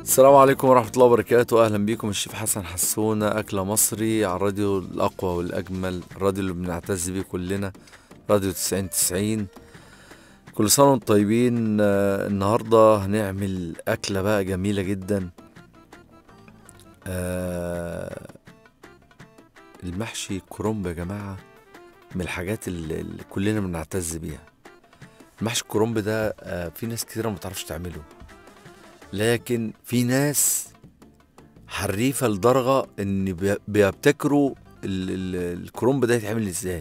السلام عليكم ورحمة الله وبركاته أهلا بيكم الشيف حسن حسونة أكلة مصري على الراديو الأقوى والأجمل الراديو اللي بنعتز بيه كلنا راديو تسعين تسعين كل سنة وانتم طيبين آه، النهاردة هنعمل أكلة بقى جميلة جدا آه، المحشي كرنب يا جماعة من الحاجات اللي اللي كلنا بنعتز بيها المحشي الكرنب ده آه، في ناس كتيرة ما تعرفش تعمله لكن في ناس حريفة لدرجة ان بي- بيبتكروا ال- ال- الكرنب ده يتعمل ازاي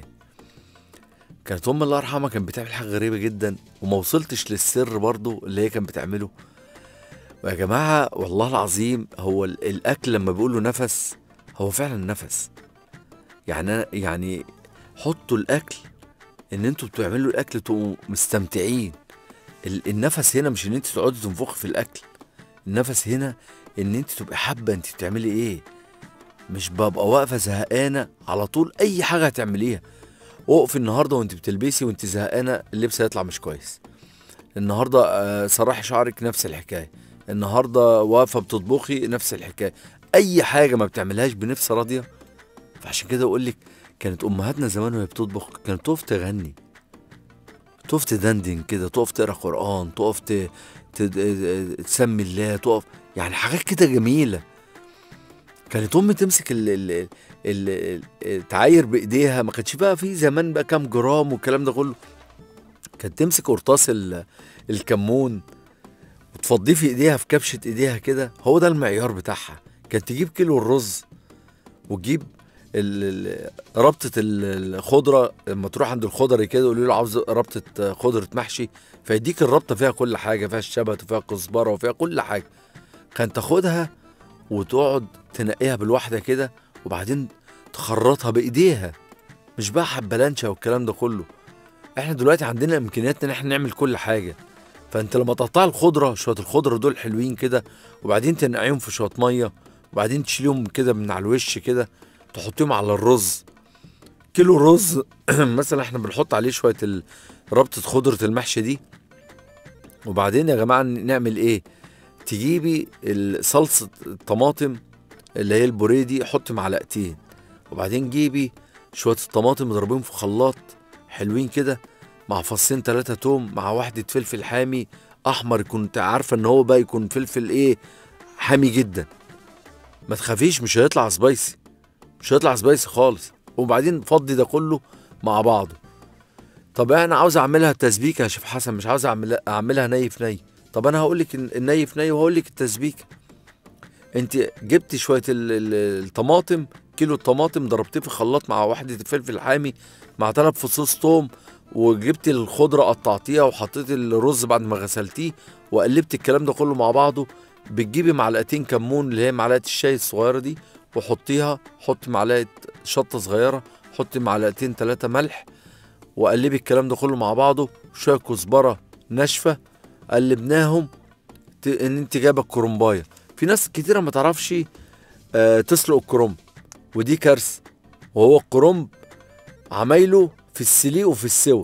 كانت ام الله يرحمها كانت بتعمل حاجة غريبة جدا وما وصلتش للسر برضو اللي هي كانت بتعمله ويا جماعة والله العظيم هو ال- الاكل لما بيقول له نفس هو فعلا نفس يعني أنا- يعني حطوا الاكل ان انتوا بتعملوا الاكل تبقوا مستمتعين ال- النفس هنا مش ان انت تقعدي تنفخي في الاكل النفس هنا ان انت تبقي حابه انت بتعملي ايه مش ببقى واقفه زهقانه على طول اي حاجه هتعمليها اقفي النهارده وانت بتلبسي وانت زهقانه اللبس هيطلع مش كويس النهارده آه، سرحي شعرك نفس الحكايه النهارده واقفه بتطبخي نفس الحكايه اي حاجه ما بتعملهاش بنفس راضيه فعشان كده اقول لك كانت امهاتنا زمان وهي بتطبخ كانت تقف تغني تقف تدندن كده تقف تقرا قران تقف ت... ت... تسمي الله تقف يعني حاجات كده جميله كانت امي تمسك ال... ال... ال... ال... التعاير بايديها ما كانش بقى في زمان بقى كام جرام والكلام ده كله كانت تمسك قرطاس ال... الكمون وتفضيه في ايديها في كبشه ايديها كده هو ده المعيار بتاعها كانت تجيب كيلو الرز وتجيب ال- ال- ربطة ال- الخضرة لما تروح عند الخضري كده يقولوا له عاوز ربطة خضرة محشي فيديك الربطة فيها كل حاجة فيها الشبت وفيها كزبرة وفيها كل حاجة كان تاخدها وتقعد تنقيها بالواحدة كده وبعدين تخرطها بإيديها مش بقى حبلانشة والكلام ده كله احنا دلوقتي عندنا امكانيات ان احنا نعمل كل حاجة فانت لما تقطع الخضرة شوية الخضرة دول حلوين كده وبعدين تنقعيهم في شوية مية وبعدين تشيلهم كده من على الوش كده تحطيهم على الرز كيلو رز مثلا احنا بنحط عليه شويه ال- ربطه خضره المحشي دي وبعدين يا جماعه نعمل ايه تجيبي ال- صلصه الطماطم اللي هي البوريه دي حطي معلقتين وبعدين جيبي شويه الطماطم اضربيهم في خلاط حلوين كده مع فصين ثلاثة توم مع واحدة فلفل حامي أحمر كنت عارفة إن هو بقى يكون فلفل إيه حامي جدا ما تخافيش مش هيطلع سبايسي مش هيطلع سبايسي خالص وبعدين فضي ده كله مع بعضه طب انا عاوز اعملها تسبيكه يا شيف حسن مش عاوز اعملها اعملها ني في ني طب انا هقول لك الني في ني وهقول لك التسبيكه انت جبت شويه ال- ال- الطماطم كيلو الطماطم ضربتيه في خلاط مع واحده الفلفل الحامي مع ثلاث فصوص توم وجبت الخضره قطعتيها وحطيت الرز بعد ما غسلتيه وقلبت الكلام ده كله مع بعضه بتجيبي معلقتين كمون اللي هي معلقه الشاي الصغيره دي وحطيها حط معلقه شطه صغيره حطي معلقتين ثلاثه ملح وقلبي الكلام ده كله مع بعضه شويه كزبره ناشفه قلبناهم ت- ان انت جايبه الكرنبايه في ناس كتيره ما تعرفش آه تسلق الكرنب ودي كارثه وهو الكرنب عمايله في السليق وفي السوى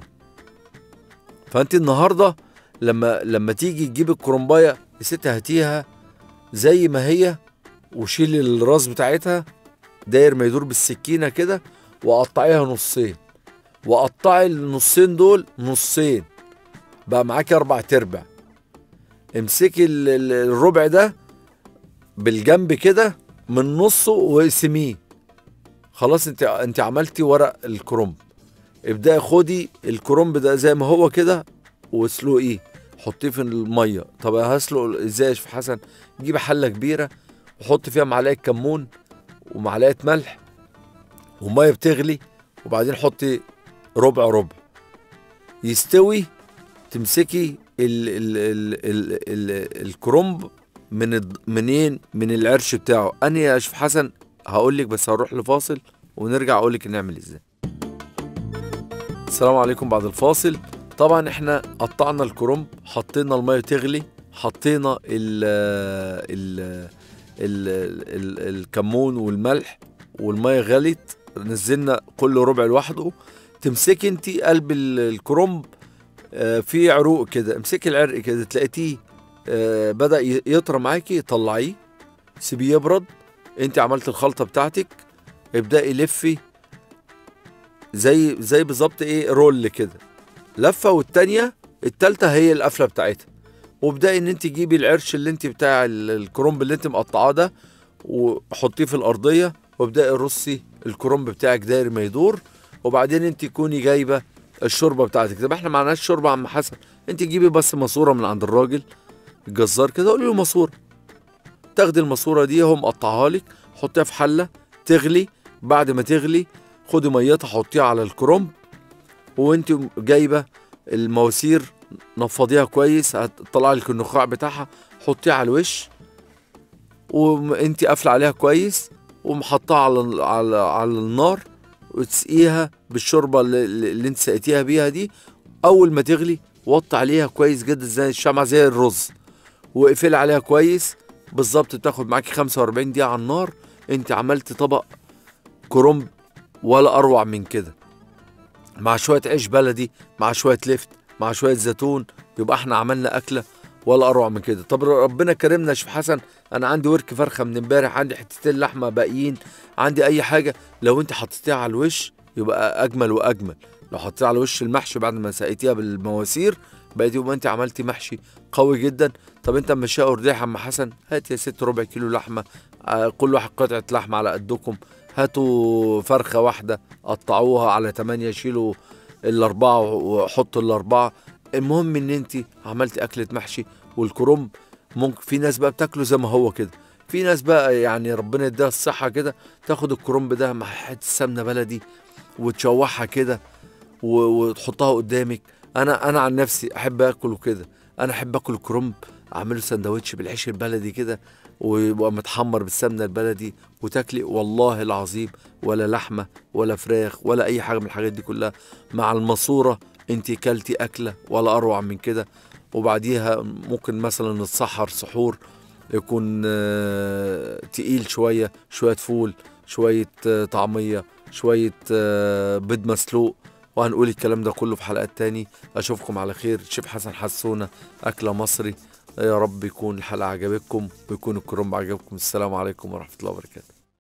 فانت النهارده لما لما تيجي تجيب الكرنبايه يا ست هاتيها زي ما هي وشيل الراس بتاعتها داير ما يدور بالسكينه كده وقطعيها نصين وقطعي النصين دول نصين بقى معاكي اربع تربع امسكي ال- ال- الربع ده بالجنب كده من نصه واقسميه خلاص انت انت عملتي ورق الكرنب ابداي خدي الكرنب ده زي ما هو كده واسلقيه حطيه في الميه طب هسلق ازاي يا شيخ حسن جيبي حله كبيره وحط فيها معلقه كمون ومعلقه ملح وميه بتغلي وبعدين حطي ربع ربع يستوي تمسكي ال ال ال ال ال الكرنب من الض- منين من العرش بتاعه انا يا شيخ حسن هقول لك بس هروح لفاصل ونرجع اقول لك نعمل ازاي السلام عليكم بعد الفاصل طبعا احنا قطعنا الكرنب حطينا الميه تغلي حطينا ال ال ال ال الكمون والملح والميه غلت نزلنا كل ربع لوحده تمسكي انت قلب ال- الكرنب آه، في عروق كده امسكي العرق كده تلاقيتيه آه بدا ي- يطرى معاكي طلعيه سيبيه يبرد انت عملت الخلطه بتاعتك ابدأي لفي زي زي بالظبط ايه رول كده لفه والتانيه التالته هي القفله بتاعتها وابدأي ان انت تجيبي العرش اللي انت بتاع ال- الكرنب اللي انت مقطعاه ده وحطيه في الارضيه وابدأي رصي الكرنب بتاعك داير ما يدور وبعدين انت تكوني جايبه الشوربه بتاعتك طب احنا معناش شوربه يا عم حسن انت تجيبي بس ماسوره من عند الراجل الجزار كده قولي له ماسوره تاخدي الماسوره دي هو مقطعها لك حطيها في حله تغلي بعد ما تغلي خدي ميتها حطيها على الكرنب وانت جايبه المواسير نفضيها كويس هتطلع لك النخاع بتاعها حطيها على الوش وانت قافله عليها كويس ومحطها على على على النار وتسقيها بالشوربه اللي, اللي انت سقيتيها بيها دي اول ما تغلي وطي عليها كويس جدا زي الشمعة زي الرز واقفلي عليها كويس بالظبط بتاخد معاكي 45 دقيقة على النار انت عملت طبق كرنب ولا اروع من كده مع شوية عيش بلدي مع شوية لفت مع شوية زيتون يبقى احنا عملنا أكلة ولا أروع من كده طب ربنا كرمنا يا شيخ حسن أنا عندي ورك فرخة من امبارح عندي حتتين لحمة باقيين عندي أي حاجة لو أنت حطيتيها على الوش يبقى أجمل وأجمل لو حطيتيها على وش المحشي بعد ما سقيتيها بالمواسير بقيت يبقى أنت عملتي محشي قوي جدا طب أنت مشيها أرداح يا عم حسن هات يا ست ربع كيلو لحمة آه، كل واحد قطعة لحمة على قدكم هاتوا فرخة واحدة قطعوها على 8 شيلوا الأربعة وحطوا الأربعة المهم إن أنت عملتي أكلة محشي والكرنب ممكن في ناس بقى بتاكله زي ما هو كده في ناس بقى يعني ربنا يديها الصحة كده تاخد الكرنب ده مع حتة سمنة بلدي وتشوحها كده و- وتحطها قدامك أنا أنا عن نفسي أحب آكله كده أنا أحب آكل الكرنب أعمله سندوتش بالعيش البلدي كده ويبقى متحمر بالسمنة البلدي وتاكلي والله العظيم ولا لحمة ولا فراخ ولا أي حاجة من الحاجات دي كلها مع الماسورة انت كلتي أكلة ولا أروع من كده وبعديها ممكن مثلا نتسحر سحور يكون آه، تقيل شوية شوية فول شوية آه، طعمية شوية آه، بيض مسلوق وهنقول الكلام ده كله في حلقات تاني أشوفكم على خير شيف حسن حسونة أكلة مصري يا رب يكون الحلقة عجبتكم ويكون الكرنب عجبكم السلام عليكم ورحمة الله وبركاته